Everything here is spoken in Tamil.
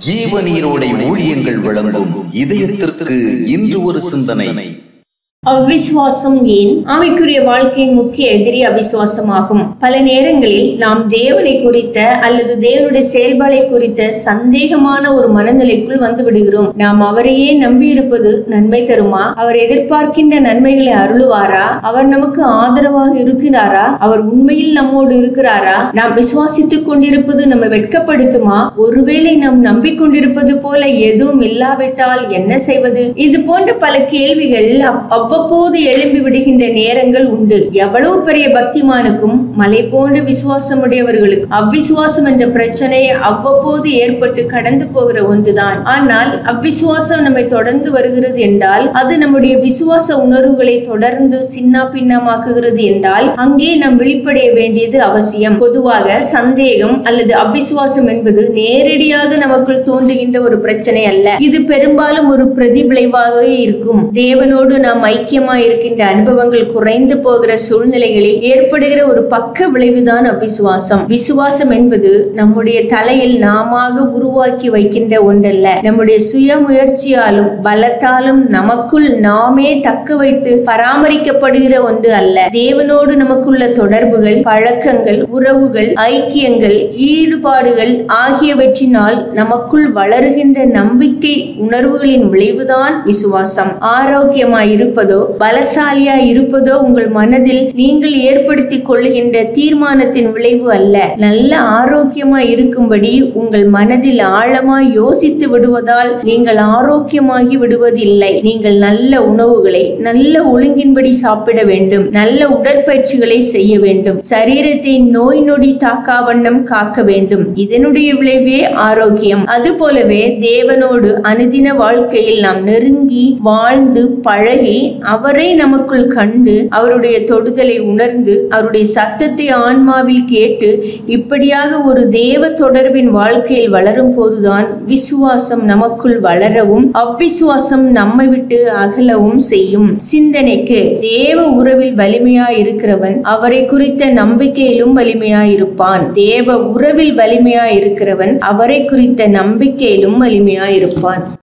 ஜீவநீரோடை ஊழியங்கள் வழங்கும் இதயத்திற்கு இன்று ஒரு சிந்தனை அவ்விசுவாசம் ஏன் ஆவிக்குரிய வாழ்க்கையின் முக்கிய எதிரி அவிசுவாசமாகும் பல நேரங்களில் நாம் தேவனை குறித்த அல்லது தேவனுடைய செயல்பாடை குறித்த சந்தேகமான ஒரு மனநிலைக்குள் வந்து விடுகிறோம் நாம் அவரையே நம்பியிருப்பது நன்மை தருமா அவர் எதிர்பார்க்கின்ற நன்மைகளை அருளுவாரா அவர் நமக்கு ஆதரவாக இருக்கிறாரா அவர் உண்மையில் நம்மோடு இருக்கிறாரா நாம் விசுவாசித்துக் கொண்டிருப்பது நம்மை வெட்கப்படுத்துமா ஒருவேளை நாம் நம்பிக்கொண்டிருப்பது போல எதுவும் இல்லாவிட்டால் என்ன செய்வது இது போன்ற பல கேள்விகள் அப்- அவ்வப்போது எழும்பி விடுகின்ற நேரங்கள் உண்டு எவ்வளவு பெரிய பக்திமானுக்கும் மலை போன்ற விசுவாசம் உடையவர்களுக்கு அவ்விசுவாசம் என்ற பிரச்சனை அவ்வப்போது ஏற்பட்டு கடந்து போகிற ஒன்றுதான் ஆனால் அவ்விசுவாசம் நம்மை தொடர்ந்து வருகிறது என்றால் அது நம்முடைய விசுவாச உணர்வுகளை தொடர்ந்து சின்னா பின்னமாக்குகிறது என்றால் அங்கே நாம் விழிப்படைய வேண்டியது அவசியம் பொதுவாக சந்தேகம் அல்லது அவ்விசுவாசம் என்பது நேரடியாக நமக்குள் தோன்றுகின்ற ஒரு பிரச்சனை அல்ல இது பெரும்பாலும் ஒரு பிரதிவிளைவாகவே இருக்கும் தேவனோடு நாம் ஐக்கியமாய் இருக்கின்ற அனுபவங்கள் குறைந்து போகிற சூழ்நிலைகளில் ஏற்படுகிற ஒரு பக்க விளைவுதான் அவ்விசுவாசம் விசுவாசம் என்பது நம்முடைய தலையில் நாமாக உருவாக்கி வைக்கின்ற ஒன்றல்ல நம்முடைய சுய முயற்சியாலும் பலத்தாலும் நமக்குள் நாமே தக்க வைத்து பராமரிக்கப்படுகிற ஒன்று அல்ல தேவனோடு நமக்குள்ள தொடர்புகள் பழக்கங்கள் உறவுகள் ஐக்கியங்கள் ஈடுபாடுகள் ஆகியவற்றினால் நமக்குள் வளருகின்ற நம்பிக்கை உணர்வுகளின் விளைவுதான் விசுவாசம் ஆரோக்கியமாய் இருப்பதோ பலசாலியாய் இருப்பதோ உங்கள் மனதில் நீங்கள் ஏற்படுத்திக் கொள்ளுகின்ற தீர்மானத்தின் விளைவு அல்ல நல்ல ஆரோக்கியமாய் இருக்கும்படி உங்கள் மனதில் ஆழமாய் யோசித்து விடுவதால் நீங்கள் ஆரோக்கியமாகி விடுவதில்லை நீங்கள் நல்ல உணவுகளை நல்ல ஒழுங்கின்படி சாப்பிட வேண்டும் நல்ல உடற்பயிற்சிகளை செய்ய வேண்டும் சரீரத்தை நோய் நொடி தாக்கா வண்ணம் காக்க வேண்டும் இதனுடைய விளைவே ஆரோக்கியம் அதுபோலவே தேவனோடு அனுதின வாழ்க்கையில் நாம் நெருங்கி வாழ்ந்து பழகி அவரை நமக்குள் கண்டு அவருடைய தொடுதலை உணர்ந்து அவருடைய சத்தத்தை ஆன்மாவில் கேட்டு இப்படியாக ஒரு தேவ தொடர்பின் வாழ்க்கையில் வளரும் போதுதான் விசுவாசம் நமக்குள் வளரவும் அவ்விசுவாசம் நம்மை விட்டு அகலவும் செய்யும் சிந்தனைக்கு தேவ உறவில் வலிமையாய் இருக்கிறவன் அவரை குறித்த நம்பிக்கையிலும் வலிமையாய் இருப்பான் தேவ உறவில் வலிமையாய் இருக்கிறவன் அவரை குறித்த நம்பிக்கையிலும் வலிமையாய் இருப்பான்